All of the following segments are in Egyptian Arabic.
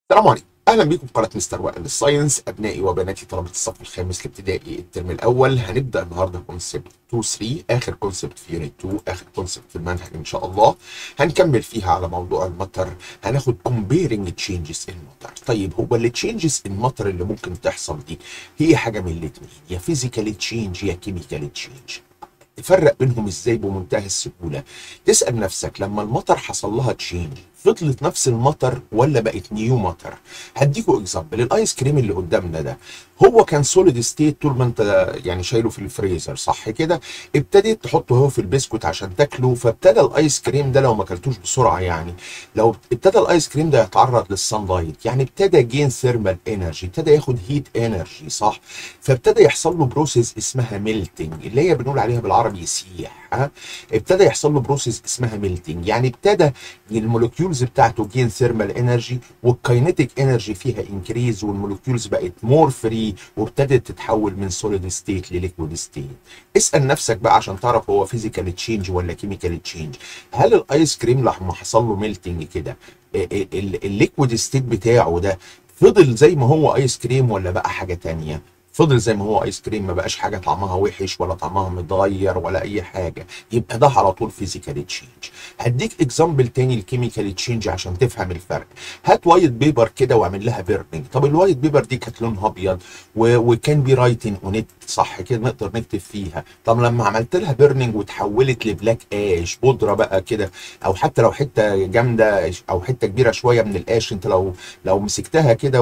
السلام عليكم اهلا بكم في قناه مستر وائل للساينس ابنائي وبناتي طلبه الصف الخامس الابتدائي الترم الاول هنبدا النهارده كونسبت 2 3 اخر كونسبت في يونت 2 اخر كونسبت في المنهج ان شاء الله هنكمل فيها على موضوع المطر هناخد كومبيرنج تشينجز ان مطر طيب هو التشينجز ان مطر اللي ممكن تحصل دي هي حاجه من الاثنين يا فيزيكال تشينج يا كيميكال تشينج تفرق بينهم ازاي بمنتهى السهوله تسال نفسك لما المطر حصل لها تشينج فضلت نفس المطر ولا بقت نيو مطر هديكوا اكزامبل الايس كريم اللي قدامنا ده هو كان سوليد ستيت طول ما انت يعني شايله في الفريزر صح كده ابتديت تحطه هو في البسكوت عشان تاكله فابتدى الايس كريم ده لو ما اكلتوش بسرعه يعني لو ابتدى الايس كريم ده يتعرض للصن لايت يعني ابتدى جين ثيرمال انرجي ابتدى ياخد هيت انرجي صح فابتدى يحصل له بروسيس اسمها ميلتنج اللي هي بنقول عليها بالعربي يسيح ها ابتدى يحصل له بروسيس اسمها ميلتنج يعني ابتدى المولكيولز بتاعته جين ثيرمال انرجي والكاينيتيك انرجي فيها انكريز والمولكيولز بقت مور فري وابتدت تتحول من سوليد ستيت لليكويد ستيت اسال نفسك بقى عشان تعرف هو فيزيكال تشينج ولا كيميكال تشينج هل الايس كريم لما حصل له ميلتنج كده الليكويد ستيت بتاعه ده فضل زي ما هو ايس كريم ولا بقى حاجه تانية فضل زي ما هو ايس كريم ما بقاش حاجه طعمها وحش ولا طعمها متغير ولا اي حاجه يبقى ده على طول فيزيكال تشينج هديك اكزامبل تاني الكيميكال تشينج عشان تفهم الفرق هات وايت بيبر كده واعمل لها بيرنينج طب الوايت بيبر دي كانت لونها ابيض وكان بي رايتنج اونيت صح كده نقدر نكتب فيها طب لما عملت لها بيرنينج وتحولت لبلاك اش بودره بقى كده او حتى لو حته جامده او حته كبيره شويه من القاش انت لو لو مسكتها كده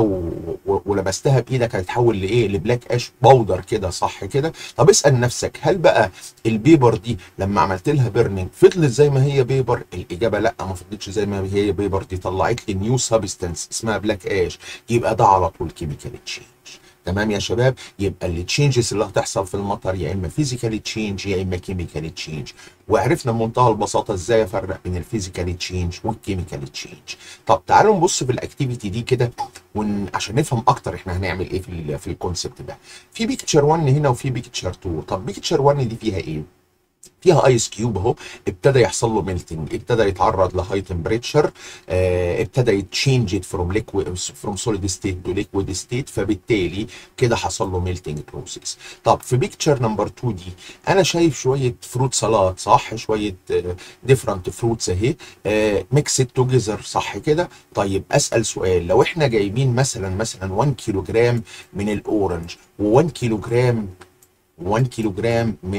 ولمستها بايدك هتتحول لايه لبلاك اش باودر كده صح كده طب اسال نفسك هل بقى البيبر دي لما عملت لها بيرنينج فضلت زي ما هي بيبر الاجابه لا ما فضلتش زي ما هي بيبر دي طلعت لي نيو سبستانس اسمها بلاك اش يبقى ده على طول كيميكال تشينج تمام يا شباب يبقى التشينجز اللي هتحصل في المطر يا اما فيزيكال تشينج يا اما كيميكال تشينج وعرفنا بمنتهى البساطه ازاي افرق بين الفيزيكال تشينج والكيميكال تشينج طب تعالوا نبص في الاكتيفيتي دي كده ون... عشان نفهم اكتر احنا هنعمل ايه في ال... في الكونسبت ده في بيكتشر 1 هنا وفي بيكتشر 2 طب بيكتشر 1 دي فيها ايه فيها ايس كيوب اهو ابتدى يحصل له ميلتنج ابتدى يتعرض لهاي تمبريتشر اه ابتدى يتشينج فروم ليكويد فروم سوليد ستيت تو ليكويد ستيت فبالتالي كده حصل له ميلتنج بروسيس طب في بيكتشر نمبر 2 دي انا شايف شويه فروت سلطات صح شويه ديفرنت فروتس اهي ميكسد توجذر صح كده طيب اسال سؤال لو احنا جايبين مثلا مثلا 1 كيلو جرام من الاورنج و1 كيلو جرام 1 كيلو جرام من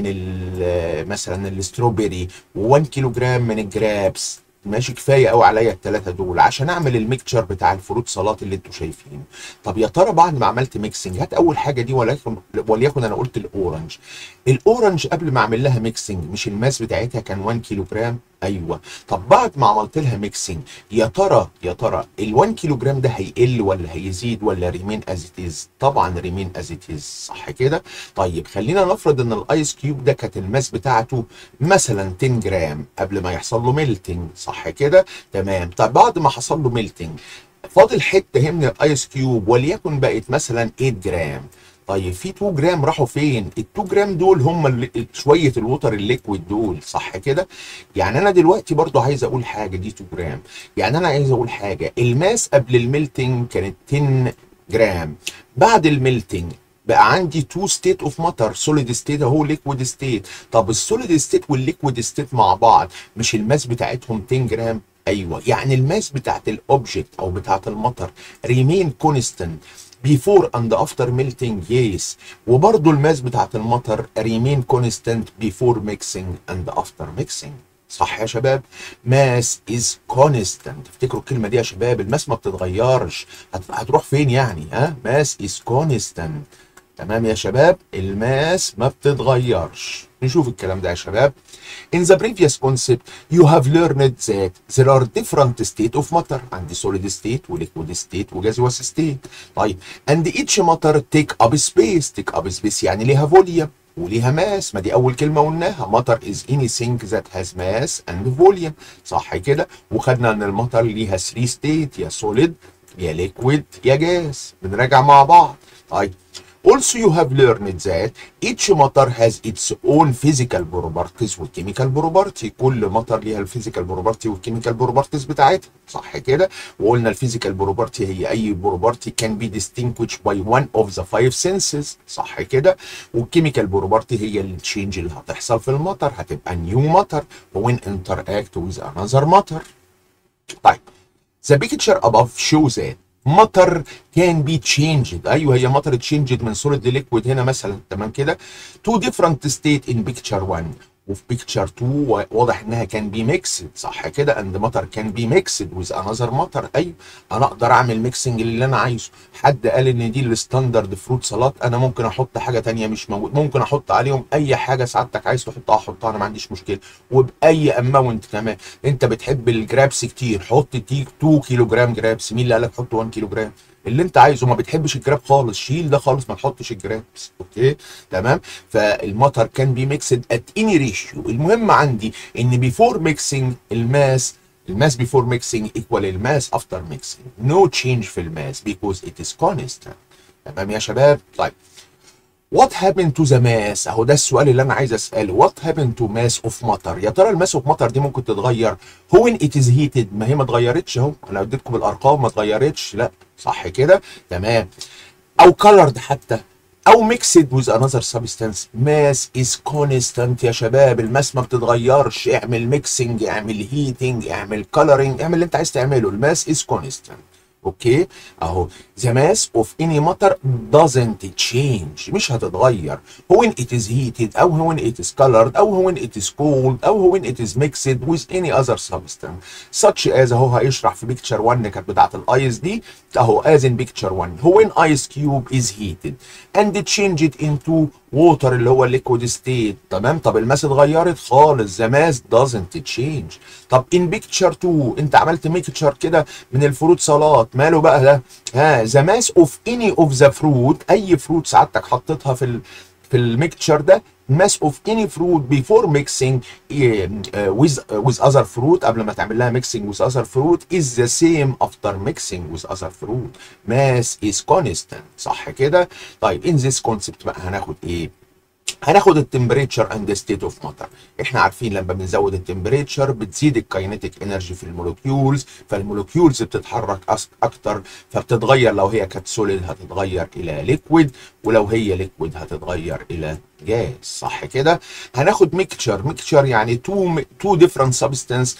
مثلا الاستروبري و1 كيلو جرام من الجرابس ماشي كفايه قوي عليا الثلاثه دول عشان اعمل الميكتشر بتاع الفروت سلطات اللي انتوا شايفينه طب يا ترى بعد ما عملت ميكسنج هات اول حاجه دي وليكن وليكن انا قلت الاورنج الاورنج قبل ما اعمل لها ميكسنج مش الماس بتاعتها كان 1 كيلو جرام ايوه طب بعد ما عملت لها ميكسنج يا ترى يا ترى ال1 كيلو جرام ده هيقل ولا هيزيد ولا ريمين از ات از طبعا ريمين از ات از صح كده طيب خلينا نفرض ان الايس كيوب ده كانت الماس بتاعته مثلا 10 جرام قبل ما يحصل له ميلتنج صح كده تمام طب بعد ما حصل له ميلتنج فاضل حته من الايس كيوب وليكن بقت مثلا 8 جرام طيب في 2 جرام راحوا فين؟ ال 2 جرام دول هم شويه الوتر الليكويد دول صح كده؟ يعني انا دلوقتي برضو عايز اقول حاجه دي 2 جرام، يعني انا عايز اقول حاجه الماس قبل الميلتنج كانت 10 جرام، بعد الميلتنج بقى عندي تو ستيت اوف ماتر سوليد ستيت اهو ليكويد ستيت طب السوليد ستيت والليكويد ستيت مع بعض مش الماس بتاعتهم 10 جرام ايوه يعني الماس بتاعت الاوبجكت او بتاعت المطر ريمين كونستنت before and after melting yes وبرضه الماس بتاعت المطر remain constant before mixing and after mixing صح يا شباب ماس از كونستانت افتكروا الكلمه دي يا شباب الماس ما بتتغيرش هتروح فين يعني ها ماس از كونستانت تمام يا شباب الماس ما بتتغيرش نشوف الكلام ده يا شباب In the previous concept you have learned that there are different state of matter عندي solid state و liquid state و gaseous state طيب and each matter take up space take up space يعني ليها volume وليها ماس ما دي اول كلمه قلناها مطر is anything that has mass and volume صح كده وخدنا ان المطر ليها 3 ستيت يا solid يا liquid يا جاز بنراجع مع بعض طيب Also you have learned that each matter has its own physical properties والchemical property كل مطر ليها الفيزيكال property والchemical properties بتاعتها صح كده وقلنا الفيزيكال property هي اي property can be distinguished by one of the five senses صح كده والchemical property هي التشينج اللي هتحصل في المطر هتبقى new matter when interact with another matter طيب The picture above shows that matter can be changed ايوه هي matter changed من solid liquid هنا مثلا تمام كده to different state in picture 1 وفي picture 2 واضح انها كان بي ميكسد صح كده and matter can be mixed with another matter ايوه انا اقدر اعمل ميكسنج اللي انا عايزه حد قال ان دي الستاندرد فروت سلطات انا ممكن احط حاجه تانية مش موجود ممكن احط عليهم اي حاجه سعادتك عايز تحطها حطها انا ما عنديش مشكله وباي اماونت كمان انت بتحب الجرابس كتير حط 2 كيلو جرام جرابس مين اللي قال لك حط 1 كيلو جرام اللي انت عايزه ما بتحبش الجراب خالص شيل ده خالص ما تحطش الجرابس اوكي تمام فالمطر كان بي ميكسد ات اني ريشيو المهم عندي ان بيفور ميكسنج الماس الماس بيفور ميكسنج ايكوال الماس افتر ميكسنج نو تشينج في الماس بيكوز ات از كونستانت تمام يا شباب طيب What happened to the mass؟ اهو ده السؤال اللي انا عايز اساله. What happened to mass of matter؟ يا ترى الماس اوف ماتر دي ممكن تتغير؟ هو ان it is heated ما هي ما اتغيرتش اهو، انا اديتكم الارقام ما اتغيرتش، لا صح كده؟ تمام. او colored حتى او mixed with another substance mass is constant يا شباب الماس ما بتتغيرش اعمل ميكسنج اعمل هيتنج اعمل coloring اعمل اللي انت عايز تعمله الماس is constant اوكي اهو the mass of any matter doesn't change مش هتتغير when it is heated او when it is colored او when it is cold او when it is mixed with any other substance such as اهو هيشرح في picture 1 كانت بتاعت الايس دي اهو as in picture 1 when ice cube is heated and changed into water اللي هو liquid state تمام طب الماس اتغيرت خالص the mass doesn't change طب in picture 2 انت عملت ميكتشر كده من الفروت سلطات ماله بقى ده ها the mass of any of the fruit اي فروت سعادتك حطيتها في ال في الميكتشر ده mass of any fruit before mixing uh, with uh, with other fruit قبل ما تعمل لها mixing with other fruit is the same after mixing with other fruit mass is constant صح كده طيب in this concept بقى هناخد ايه هناخد التمبريتشر اند ستيت اوف ماتر احنا عارفين لما بنزود التمبريتشر بتزيد الكاينيتيك انرجي في المولكيولز فالمولكيولز بتتحرك اكتر فبتتغير لو هي كانت سوليد هتتغير الى ليكويد ولو هي ليكويد هتتغير الى جاز صح كده هناخد ميكتشر ميكتشر يعني تو تو ديفرنت سبستانس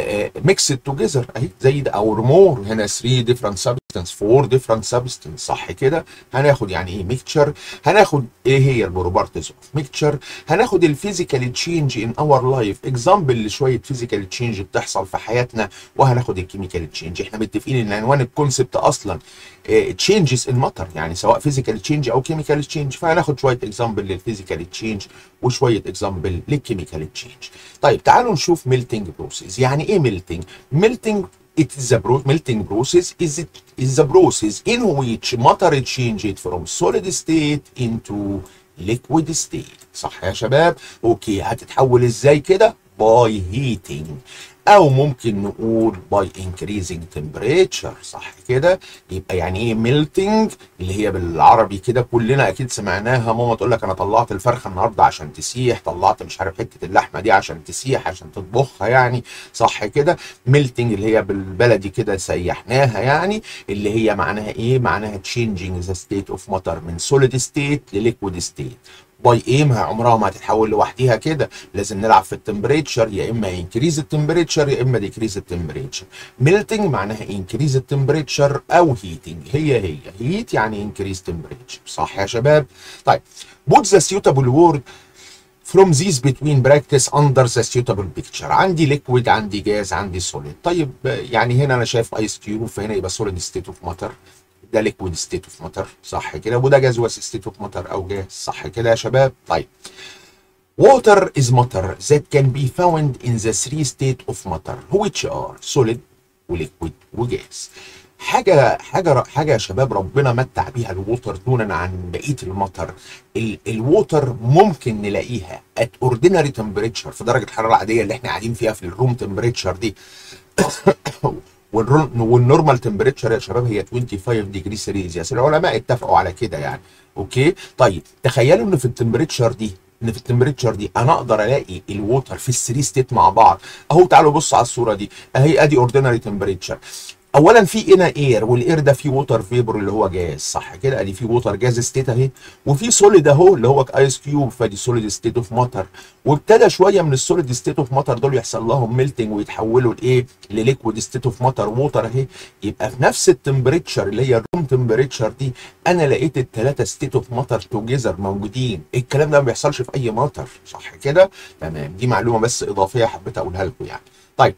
ميكسد توجذر اهي زي ده او مور هنا 3 ديفرنت سبستانس 4 ديفرنت سبستانس صح كده هناخد يعني ايه ميكتشر هناخد ايه هي البروبرتيز اوف ميكتشر هناخد الفيزيكال تشينج ان اور لايف اكزامبل لشويه فيزيكال تشينج بتحصل في حياتنا وهناخد الكيميكال تشينج احنا متفقين ان عنوان الكونسبت اصلا تشينجز ان ماتر يعني سواء فيزيكال تشينج او كيميكال تشينج فهناخد شويه اكزامبل للفيزيكال تشينج وشويه اكزامبل للكيميكال تشينج طيب تعالوا نشوف ميلتنج بروسيس يعني ايه ميلتنج ميلتنج it is the pro melting process is it is the process in which matter changed from solid state into liquid state صح يا شباب اوكي هتتحول ازاي كده باي هيتنج او ممكن نقول باي increasing temperature صح كده يبقى يعني ايه ميلتنج اللي هي بالعربي كده كلنا اكيد سمعناها ماما تقول لك انا طلعت الفرخه النهارده عشان تسيح طلعت مش عارف حته اللحمه دي عشان تسيح عشان تطبخها يعني صح كده ميلتنج اللي هي بالبلدي كده سيحناها يعني اللي هي معناها ايه معناها changing the state of matter من solid state لliquid state باي ايه ما عمرها ما هتتحول لوحديها كده لازم نلعب في التمبريتشر يا اما انكريز التمبريتشر يا اما ديكريز التمبريتشر ميلتنج معناها انكريز التمبريتشر او هيتنج هي هي هيت يعني انكريز تمبريتشر صح يا شباب طيب put the suitable word from these between brackets under the suitable picture عندي ليكويد عندي جاز عندي سوليد طيب يعني هنا انا شايف ايس كيوب فهنا يبقى سوليد ستيت اوف ماتر ده ليكويد ستيت اوف ماتر صح كده وده جازوس ستيت اوف ماتر او جاز صح كده يا شباب طيب water is matter that can be found in the three state of matter which are solid وليكويد وجاز حاجه حاجه حاجه يا شباب ربنا متع بيها الووتر دونا عن بقيه المطر الووتر ممكن نلاقيها at ordinary temperature في درجه الحراره العاديه اللي احنا قاعدين فيها في الروم temperature دي والنورمال تمبريتشر يا شباب هي 25 ديجري سيليزيوس العلماء اتفقوا على كده يعني اوكي طيب تخيلوا ان في التمبريتشر دي ان في التمبريتشر دي انا اقدر الاقي الووتر في الثري ستيت مع بعض اهو تعالوا بصوا على الصوره دي اهي ادي اوردينري تمبريتشر اولا في هنا اير والاير ده فيه ووتر فيبر اللي هو جاز صح كده ادي في ووتر جاز ستيت اهي وفي سوليد اهو اللي هو ايس كيوب فدي سوليد ستيت اوف ماتر وابتدى شويه من السوليد ستيت اوف ماتر دول يحصل لهم ميلتنج ويتحولوا لايه لليكويد ستيت اوف ماتر ووتر اهي يبقى في نفس التمبريتشر اللي هي الروم تمبريتشر دي انا لقيت الثلاثه ستيت اوف ماتر توجذر موجودين الكلام ده ما بيحصلش في اي ماتر صح كده تمام دي معلومه بس اضافيه حبيت اقولها لكم يعني طيب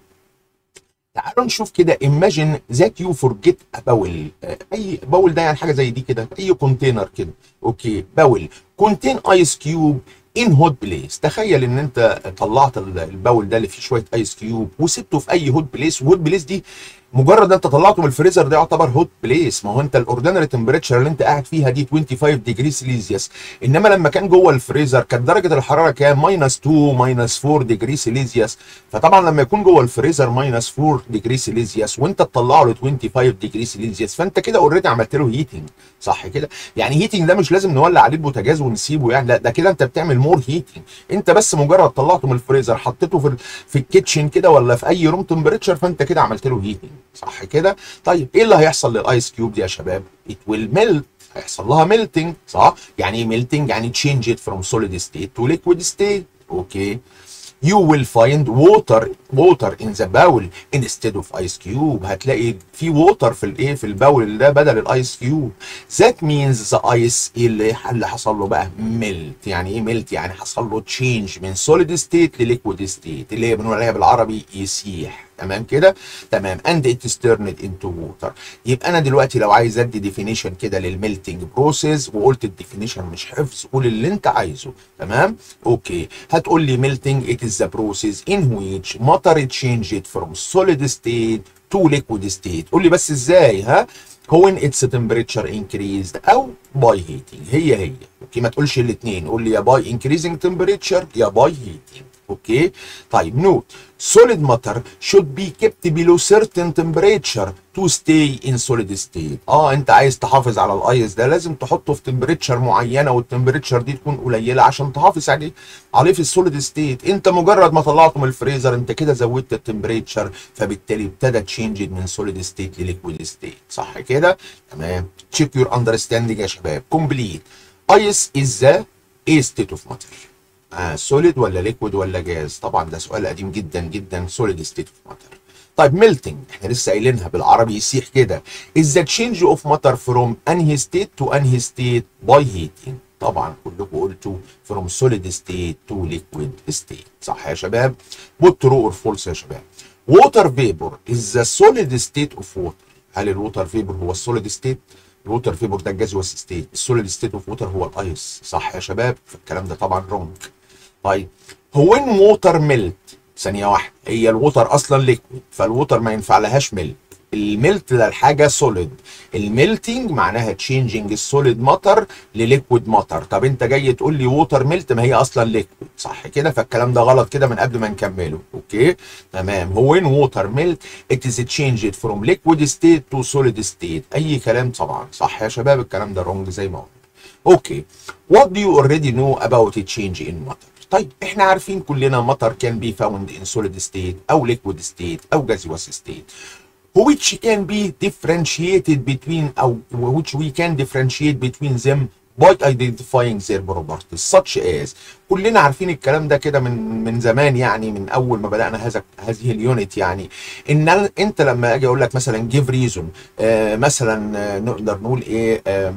تعالوا نشوف كده imagine that you forget a bowl اي باول ده يعني حاجه زي دي كده اي كونتينر كده اوكي باول contain ice cube in hot place تخيل ان انت طلعت الباول ده اللي فيه شويه ايس كيوب وسبته في اي هوت بليس وهوت بليس دي مجرد انت طلعته من الفريزر ده يعتبر هوت بليس ما هو انت الاوردينري تمبريتشر اللي انت قاعد فيها دي 25 ديجري سيليزيوس انما لما كان جوه الفريزر كانت درجه الحراره كام ماينس 2 ماينس 4 ديجري سيليزيوس فطبعا لما يكون جوه الفريزر ماينس 4 ديجري سيليزيوس وانت تطلعه ل 25 ديجري سيليزيوس فانت كده اوريدي عملت له هيتنج صح كده يعني هيتنج ده مش لازم نولع عليه البوتاجاز ونسيبه يعني لا ده كده انت بتعمل مور هيتنج انت بس مجرد طلعته من الفريزر حطيته في في الكيتشن كده ولا في اي روم تمبريتشر فانت كده عملت له هيتنج صح كده طيب ايه اللي هيحصل للايس كيوب دي يا شباب ات ويل ميلت هيحصل لها ميلتنج صح يعني ايه ميلتنج يعني تشينج ات فروم سوليد ستيت تو ليكويد ستيت اوكي you will find water water in the bowl instead of ice cube هتلاقي في water في الايه في الباول ده بدل الايس كيوب that means the ice ايه اللي اللي حصل له بقى melt يعني ايه melt يعني حصل له change من solid state لليكويد state اللي هي بنقول عليها بالعربي يسيح تمام كده تمام and it is turned into water يبقى انا دلوقتي لو عايز ادي ديفينيشن كده للميلتنج بروسيس وقلت الديفينيشن مش حفظ قول اللي انت عايزه تمام اوكي هتقول لي ميلتنج it is the process in which matter changed from solid state to liquid state قول لي بس ازاي ها when its temperature increased او by heating هي هي اوكي ما تقولش الاثنين قول لي يا by increasing temperature يا by heating اوكي طيب نوت solid matter should be kept below certain temperature to stay in solid state اه انت عايز تحافظ على الايس ده لازم تحطه في تمبريتشر معينه والتمبريتشر دي تكون قليله عشان تحافظ عليه عليه في السوليد ستيت انت مجرد ما طلعته من الفريزر انت كده زودت التمبريتشر فبالتالي ابتدى تشينج من سوليد ستيت لليكويد ستيت صح كده تمام تشيك يور اندرستاندينج يا شباب كومبليت ايس از ذا ايه ستيت اوف ماتر آه سوليد ولا ليكويد ولا جاز طبعا ده سؤال قديم جدا جدا سوليد ستيت اوف ماتر طيب ميلتنج احنا لسه قايلينها بالعربي يسيح كده is the change of matter from انهي state to انهي state by heating طبعا كلكم قلتوا from solid state to liquid state صح يا شباب put true or false يا شباب water vapor is the solid state of water هل الووتر فيبر هو السوليد ستيت الووتر فيبر ده الجازوس ستيت السوليد ستيت اوف ووتر هو الايس صح يا شباب فالكلام ده طبعا رونج طيب هو وين ووتر ميلت ثانيه واحده هي الووتر اصلا ليكويد فالووتر ما ينفع لهاش ميلت الميلت ده الحاجه سوليد الميلتنج معناها تشينجينج السوليد ماتر لليكويد ماتر طب انت جاي تقول لي ووتر ميلت ما هي اصلا ليكويد صح كده فالكلام ده غلط كده من قبل ما نكمله اوكي تمام هو وين ووتر ميلت ات از تشينجد فروم ليكويد ستيت تو سوليد ستيت اي كلام طبعا صح يا شباب الكلام ده رونج زي ما قلنا اوكي what do you already know about a change in matter طيب احنا عارفين كلنا مطر can be found in solid state او liquid state او gaseous state which can be differentiated between او which we can differentiate between them by identifying their properties such as كلنا عارفين الكلام ده كده من من زمان يعني من اول ما بدانا هذا هذه اليونت يعني ان انت لما اجي اقول لك مثلا give reason آه مثلا آه نقدر نقول ايه آه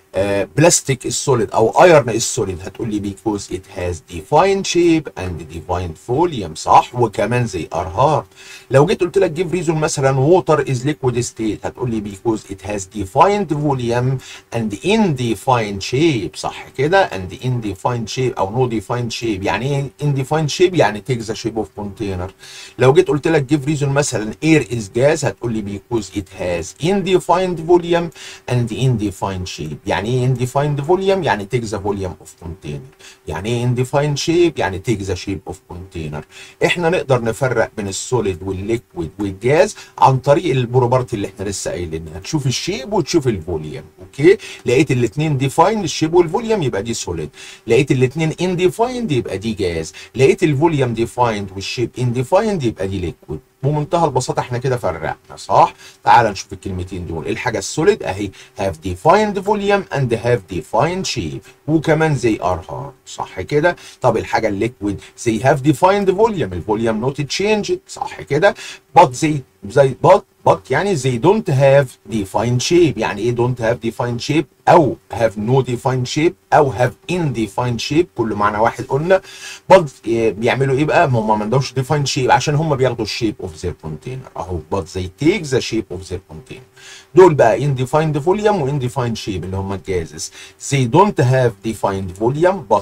بلاستيك السوليد او ايرن السوليد هتقول لي because it has defined shape and defined volume صح وكمان زي ار هارد لو جيت قلت لك جيف ريزون مثلا water is liquid state هتقول لي because it has defined volume and indefined shape صح كده and indefined shape او no defined shape يعني ايه indefined shape يعني take the shape of container لو جيت قلت لك جيف ريزون مثلا air is gas هتقول لي because it has indefined volume and indefined shape يعني يعني ايه undefined volume يعني take the volume of container يعني ايه undefined shape يعني take the shape of container احنا نقدر نفرق بين السوليد والليكويد والجاز عن طريق البروبرتي اللي احنا لسه قايلينها تشوف الشيب وتشوف الفوليوم اوكي لقيت الاثنين ديفايند الشيب والفوليوم يبقى دي سوليد لقيت الاثنين انديفايند يبقى دي جاز لقيت الفوليوم ديفايند والشيب انديفايند يبقى دي ليكويد بمنتهى البساطه احنا كده فرقنا صح تعال نشوف الكلمتين دول الحاجه السوليد اهي have defined volume and have defined shape وكمان they are hard صح كده طب الحاجه الليكويد they have defined volume الفوليوم not changed صح كده but they they but but يعني they don't have defined shape يعني ايه don't have defined shape او have no defined shape او have indefined shape كل معنى واحد قلنا but بيعملوا ايه بقى هم ما عندهمش defined shape عشان هم بياخدوا الشيب of their container اهو but they take the shape of their container دول بقى indefined volume و indefined shape اللي هم الجازز they don't have defined volume but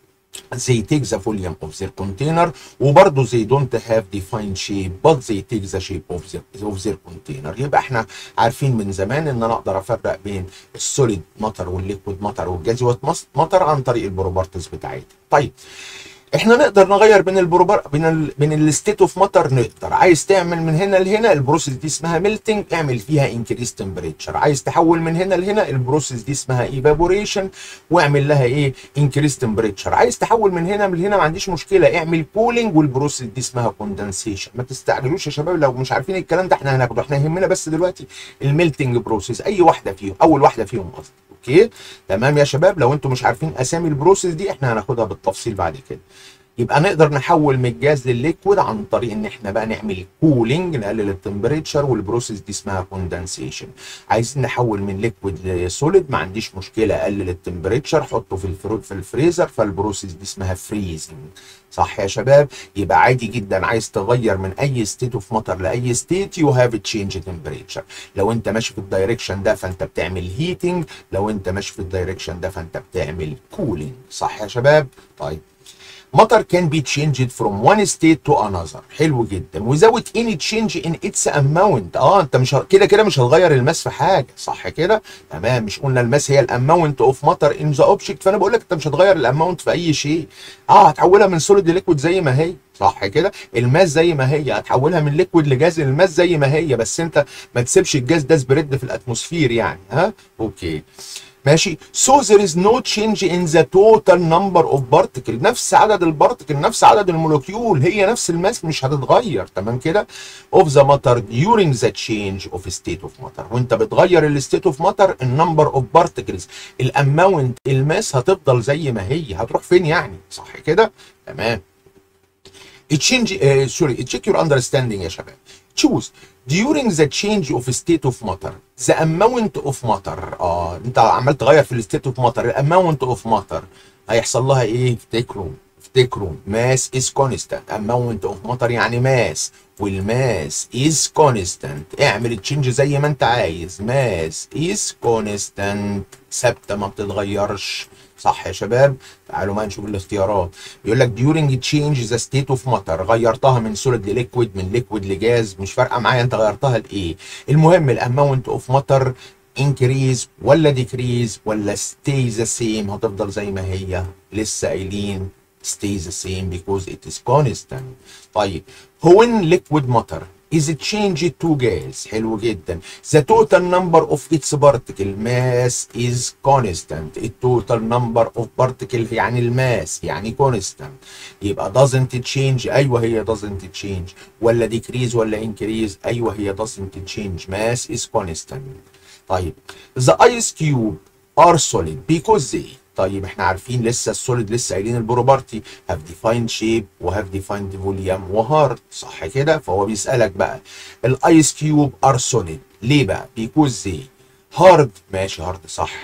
they take the volume of their container وبرضه they don't have defined shape but they take the shape of their, of their container يبقى احنا عارفين من زمان ان انا اقدر افرق بين السوليد ماتر والليكويد ماتر والجازوات ماتر عن طريق البروبرتيز بتاعتها طيب احنا نقدر نغير بين البروبر بين ال... بين الستيت اوف ماتر نقدر عايز تعمل من هنا لهنا البروسيس دي اسمها ميلتنج اعمل فيها انكريس تمبريتشر عايز تحول من هنا لهنا البروسيس دي اسمها ايفابوريشن واعمل لها ايه انكريس تمبريتشر عايز تحول من هنا من هنا ما عنديش مشكله اعمل كولينج والبروسيس دي اسمها كوندنسيشن ما تستعجلوش يا شباب لو مش عارفين الكلام ده احنا هناخده احنا يهمنا بس دلوقتي الميلتنج بروسيس اي واحده فيهم اول واحده فيهم قصدي اوكي تمام يا شباب لو انتم مش عارفين اسامي البروسيس دي احنا هناخدها بالتفصيل بعد كده يبقى نقدر نحول من الجاز للليكويد عن طريق ان احنا بقى نعمل كولينج نقلل التمبريتشر والبروسيس دي اسمها كوندنسيشن عايزين نحول من ليكويد لسوليد ما عنديش مشكله اقلل التمبريتشر حطه في الفرو في الفريزر فالبروسيس دي اسمها فريزنج صح يا شباب يبقى عادي جدا عايز تغير من اي ستيت اوف ماتر لاي ستيت يو هاف تشينج تمبريتشر لو انت ماشي في الدايركشن ده فانت بتعمل هيتنج لو انت ماشي في الدايركشن ده فانت بتعمل كولينج صح يا شباب طيب matter can be changed from one state to another حلو جدا without any change in its amount اه انت مش كده كده مش هتغير الماس في حاجه صح كده تمام مش قلنا الماس هي الاماونت اوف ماتر ان ذا اوبجكت فانا بقول لك انت مش هتغير الاماونت في اي شيء اه هتحولها من سوليد لليكويد زي ما هي صح كده الماس زي ما هي هتحولها من ليكويد لجاز الماس زي ما هي بس انت ما تسيبش الجاز ده سبريد في الاتموسفير يعني ها اوكي ماشي so there is no change in the total number of particle نفس عدد البارتكل نفس عدد المولكيول هي نفس الماس مش هتتغير تمام كده of the matter during the change of state of matter وانت بتغير الستيت اوف ماتر النمبر اوف بارتكلز الاماونت الماس هتفضل زي ما هي هتروح فين يعني صح كده تمام تشينج سوري تشيك يور اندرستاندينج يا شباب choose during the change of state of matter the amount of matter اه انت عمال تغير في الستيت اوف matter الاماونت اوف matter هيحصل لها ايه افتكروا افتكروا ماس از كونستانت اماونت اوف ماتر يعني ماس والماس از كونستانت اعمل التشينج زي ما انت عايز ماس از كونستانت ثابته ما بتتغيرش صح يا شباب تعالوا ما نشوف الاختيارات بيقول لك during change the state of matter غيرتها من سوليد لليكويد من ليكويد لجاز مش فارقه معايا انت غيرتها لايه المهم الاماونت اوف ماتر increase ولا decrease ولا stay the same هتفضل زي ما هي لسه قايلين stay the same because it is constant طيب هو in liquid matter is changed to gas حلو جدا the total number of its particle mass is constant the total number of particle يعني الماس يعني constant يبقى doesn't change ايوه هي doesn't change ولا decrease ولا increase ايوه هي doesn't change mass is constant طيب the ice cube are solid because they طيب احنا عارفين لسه السوليد لسه قايلين البروبرتي هاف ديفايند شيب وهاف ديفايند فوليوم وهارد صح كده فهو بيسالك بقى الايس كيوب ار سوليد ليه بقى بيكوز زي هارد ماشي هارد صح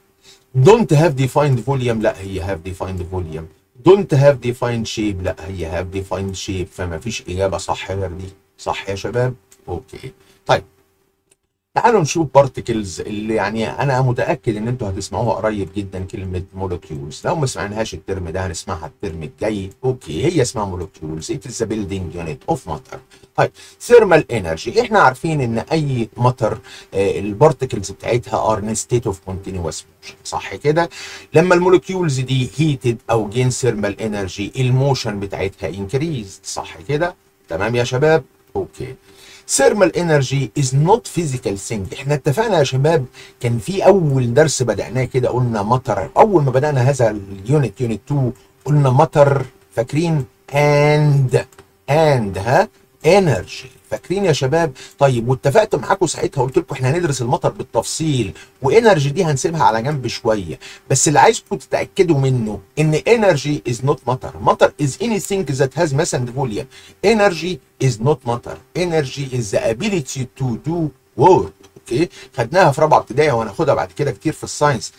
دونت هاف ديفايند فوليوم لا هي هاف ديفايند فوليوم دونت هاف ديفايند شيب لا هي هاف ديفايند شيب فما فيش اجابه صح غير دي صح يا شباب اوكي طيب تعالوا نشوف بارتكلز اللي يعني انا متاكد ان انتوا هتسمعوها قريب جدا كلمه مولكيولز لو ما سمعناهاش الترم ده هنسمعها الترم الجاي اوكي هي اسمها مولكيولز ات از بيلدينج يونت اوف ماتر طيب ثيرمال انرجي احنا عارفين ان اي ماتر آه البارتكلز بتاعتها ار ان ستيت اوف كونتينوس موشن صح كده لما المولكيولز دي هيتد او جين ثيرمال انرجي الموشن بتاعتها انكريز صح كده تمام يا شباب اوكي ثيرمال انرجي از نوت فيزيكال ثينج احنا اتفقنا يا شباب كان في اول درس بدأناه كده قلنا مطر اول ما بدأنا هذا اليونت يونت 2 قلنا مطر فاكرين اند اند ها انرجي فاكرين يا شباب طيب واتفقت معاكم ساعتها قلت لكم احنا هندرس المطر بالتفصيل وانرجي دي هنسيبها على جنب شويه بس اللي عايزكم تتاكدوا منه ان انرجي از نوت ماتر ماتر از anything that has mass and volume energy is not matter energy is the ability to do work اوكي خدناها في رابعه ابتدائي وهناخدها بعد كده كتير في الساينس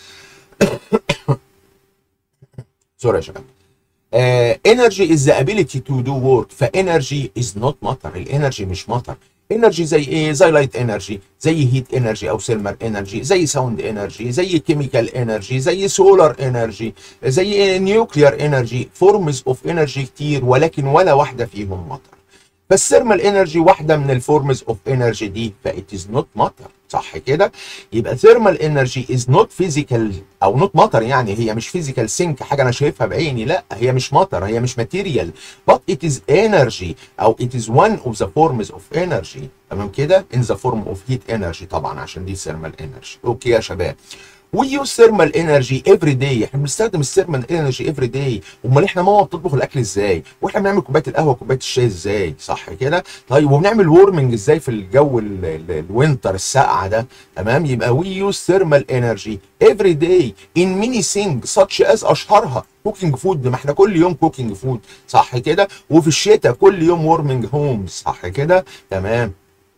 سوري يا شباب انرجي از ذا ability تو دو ورك فانرجي از نوت ماتر الانرجي مش ماتر انرجي زي ايه زي لايت انرجي زي هيت انرجي او سيلمر انرجي زي ساوند انرجي زي كيميكال انرجي زي سولار انرجي زي نيوكلير انرجي فورمز اوف انرجي كتير ولكن ولا واحده فيهم ماتر فالثيرمال انرجي واحده من الفورمز اوف انرجي دي فايت از نوت ماتر صح كده يبقى ثيرمال انرجي از نوت فيزيكال او نوت ماتر يعني هي مش فيزيكال سينك حاجه انا شايفها بعيني لا هي مش ماتر هي مش ماتيريال but it is energy او it is one of the forms of energy تمام كده in the form of heat energy طبعا عشان دي ثيرمال انرجي اوكي يا شباب We use thermal energy every day احنا بنستخدم الثيرمال انرجي every day امال احنا ماما بتطبخ الاكل ازاي واحنا بنعمل كوبايه القهوه وكوبايه الشاي ازاي صح كده طيب وبنعمل وورمنج ازاي في الجو الوينتر الساقعه ده تمام يبقى we use thermal energy every day in many things such as اشهرها كوكينج فود ما احنا كل يوم كوكينج فود صح كده وفي الشتاء كل يوم وورمنج هومز صح كده تمام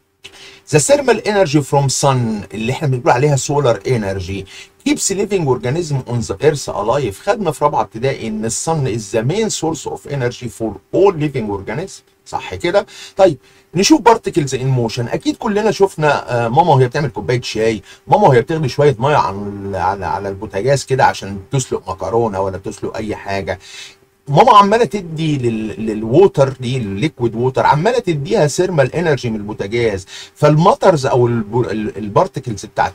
The thermal energy from sun اللي احنا بنقول عليها solar energy keeps living organism on the earth alive خدنا في رابعه ابتدائي ان الصن is the main source of energy for all living organism صح كده طيب نشوف بارتكلز ان موشن اكيد كلنا شفنا آه ماما وهي بتعمل كوبايه شاي ماما وهي بتغلي شويه ميه على على على البوتاجاز كده عشان تسلق مكرونه ولا تسلق اي حاجه ماما عماله تدي لل... للووتر دي الليكويد ووتر عماله تديها ثيرمال انرجي من البوتاجاز فالمطرز او الب... البارتكلز بتاعت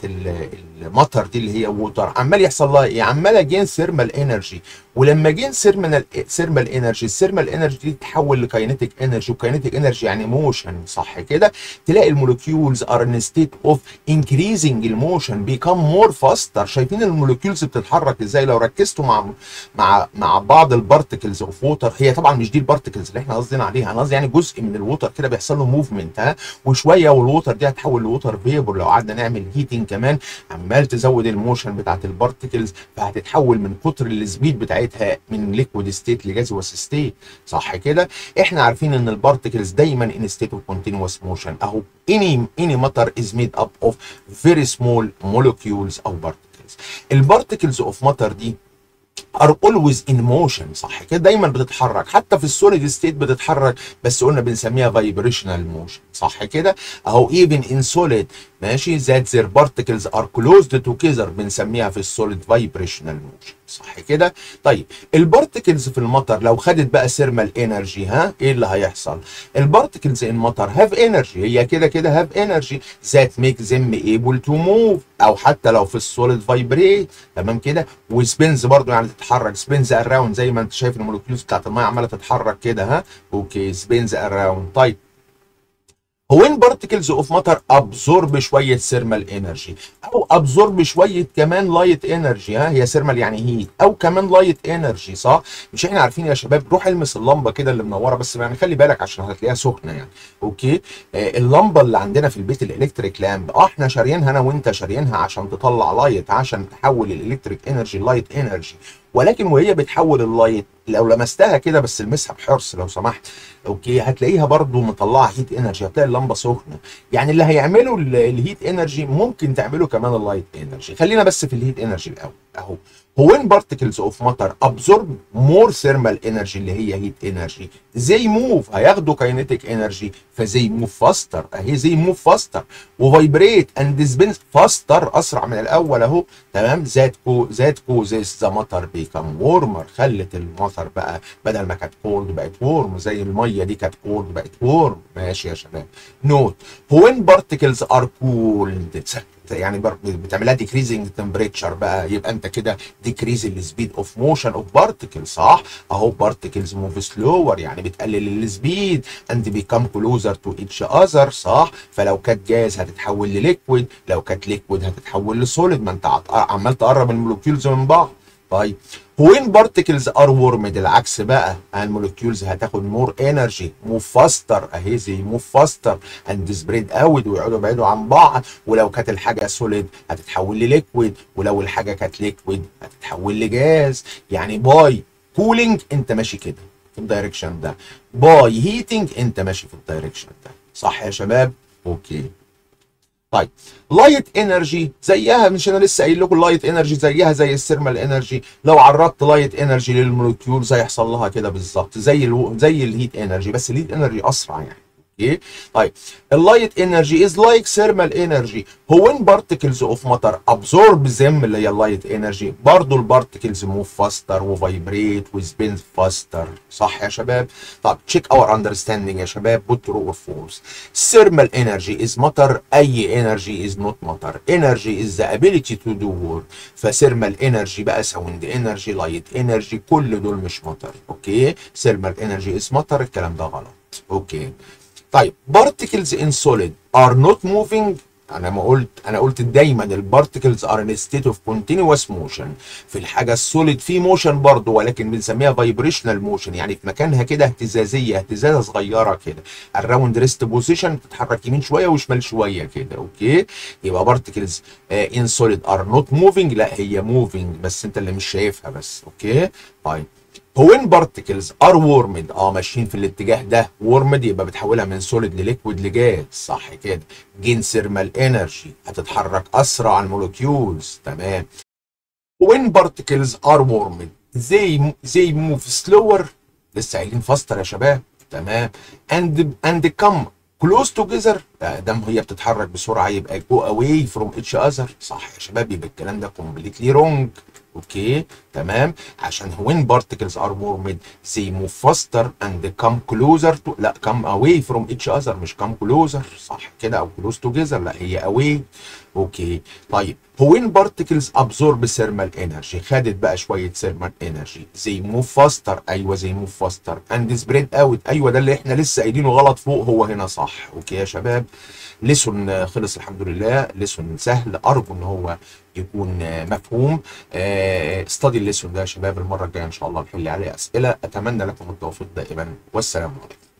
المطر دي اللي هي ووتر عمال يحصل لها ايه؟ عماله جين ثيرمال انرجي ولما جين ثيرمال ثيرمال انرجي الثيرمال انرجي دي تتحول لكاينيتيك انرجي وكاينيتيك انرجي يعني موشن صح كده تلاقي المولكيولز ار ان ستيت اوف انكريزنج الموشن بيكم مور فاستر شايفين المولكيولز بتتحرك ازاي لو ركزتوا مع مع مع بعض البارتكلز اوف ووتر هي طبعا مش دي البارتكلز اللي احنا قصدنا عليها انا قصدي يعني جزء من الووتر كده بيحصل له موفمنت ها وشويه والووتر دي هتحول لووتر فيبر لو قعدنا نعمل هيتنج كمان عمال تزود الموشن بتاعت البارتكلز فهتتحول من كتر السبيد بتاعتها من ليكويد ستيت لجازوس ستيت صح كده احنا عارفين ان البارتكلز دايما ان ستيت اوف كونتينوس موشن اهو any any matter is made up of very small molecules او particles البارتكلز اوف ماتر دي are always in motion صح كده دايما بتتحرك حتى في السوليد ستيت بتتحرك بس قلنا بنسميها vibrational motion صح كده اهو even in solid ماشي that their particles are closed together بنسميها في السوليد vibrational motion صح كده طيب البارتكلز في المطر لو خدت بقى ثيرمال انرجي ها ايه اللي هيحصل البارتكلز ان مطر هاف انرجي هي كده كده هاف انرجي ذات ميك ذم ايبل تو موف او حتى لو في السوليد فايبريت تمام كده وسبينز برضو يعني تتحرك سبينز اراوند زي ما انت شايف المولكيولز بتاعت الميه عماله تتحرك كده ها اوكي سبينز اراوند طيب وين بارتكلز اوف ماتر ابزورب شويه ثيرمال انرجي او ابزورب شويه كمان لايت انرجي ها هي ثيرمال يعني هيت او كمان لايت انرجي صح مش احنا عارفين يا شباب روح المس اللمبه كده اللي منوره بس يعني خلي بالك عشان هتلاقيها سخنه يعني اوكي آه اللمبه اللي عندنا في البيت الالكتريك لامب اه احنا شاريينها انا وانت شاريينها عشان تطلع لايت عشان تحول الالكتريك انرجي لايت انرجي ولكن وهي بتحول اللايت لو لمستها كده بس المسها بحرص لو سمحت اوكي هتلاقيها برضو مطلعه هيت انرجي هتلاقي اللمبه سخنه يعني اللي هيعمله ال- الهيت انرجي ممكن تعمله كمان اللايت انرجي خلينا بس في الهيت انرجي الاول اهو هو when particles of matter absorb more thermal energy اللي هي heat energy they move هياخدوا kinetic energy فزي move faster اهي زي move faster وفايبريت and dispense faster اسرع من الاول اهو تمام ذات كو ذات causes the matter become warmer خلت المطر بقى بدل ما كانت cold بقت warm زي الميه دي كانت cold بقت warm ماشي يا شباب نوت when particles are cooled يعني بر- بتعملها decreasing temperature بقى يبقى انت كده decrease السبيد اوف موشن اوف بارتكل صح اهو particles move slower يعني بتقلل السبيد and become closer to each other صح فلو كانت جاز هتتحول لليكويد لو كانت ليكويد هتتحول لسوليد ما انت عط- عمال تقرب المولكيولز من بعض طيب وين بارتكلز ار وورمد العكس بقى المولكيولز هتاخد مور انرجي موف فاستر اهي زي موف فاستر اند سبريد اوت ويقعدوا يبعدوا عن بعض ولو كانت الحاجه سوليد هتتحول لليكويد ولو الحاجه كانت ليكويد هتتحول لجاز يعني باي كولينج انت ماشي كده في الدايركشن ده باي هيتنج انت ماشي في الدايركشن ده صح يا شباب اوكي طيب لايت انرجي زيها مش انا لسه قايل لكم لايت انرجي زيها زي الثيرمال انرجي لو عرضت لايت انرجي للمولكيولز هيحصل لها كده بالظبط زي الو... زي الهيت انرجي بس الهيت انرجي اسرع يعني اوكي طيب اللايت انرجي از لايك ثيرمال انرجي هو وين بارتكلز اوف ماتر ابزورب زم اللي هي اللايت انرجي برضه البارتكلز موف فاستر وفايبريت وسبين فاستر صح يا شباب طب تشيك اور اندرستاندينج يا شباب بوت ترو اور فولس thermal energy is matter اي energy is not matter energy is the ability to do work فثيرمال انرجي بقى ساوند انرجي لايت انرجي كل دول مش ماتر اوكي ثيرمال انرجي is matter الكلام ده غلط اوكي طيب particles in solid are not moving انا ما قلت انا قلت دايما البارتكلز ار ان ستيت اوف كونتينوس موشن في الحاجه السوليد في موشن برضه ولكن بنسميها فايبريشنال موشن يعني في مكانها كده اهتزازيه اهتزازه صغيره كده الراوند ريست بوزيشن بتتحرك يمين شويه وشمال شويه كده اوكي يبقى بارتكلز ان سوليد ار نوت موفينج لا هي موفينج بس انت اللي مش شايفها بس اوكي طيب وين بارتكلز ار وورمد اه ماشيين في الاتجاه ده وورمد يبقى بتحولها من سوليد لليكويد لجاز صح كده جين ثيرمال انرجي هتتحرك اسرع المولكيولز تمام وين بارتكلز ار وورمد زي زي موف سلور لسه قايلين فاستر يا شباب تمام اند اند كم كلوز توجذر دام هي بتتحرك بسرعه يبقى جو اواي فروم اتش اذر صح يا شباب يبقى الكلام ده كومبليتلي رونج اوكي تمام عشان when particles are warmed they move faster and come closer to لا come away from each other مش come closer صح كده او close together لا هي away اوكي طيب when particles absorb thermal energy خدت بقى شويه thermal energy they move faster ايوه they move faster and spread out ايوه ده اللي احنا لسه قايلينه غلط فوق هو هنا صح اوكي يا شباب ليسون خلص الحمد لله ليسون سهل ارجو ان هو يكون مفهوم استدي الليسون ده يا شباب المره الجايه ان شاء الله نحل عليه اسئله اتمنى لكم التوفيق دائما والسلام عليكم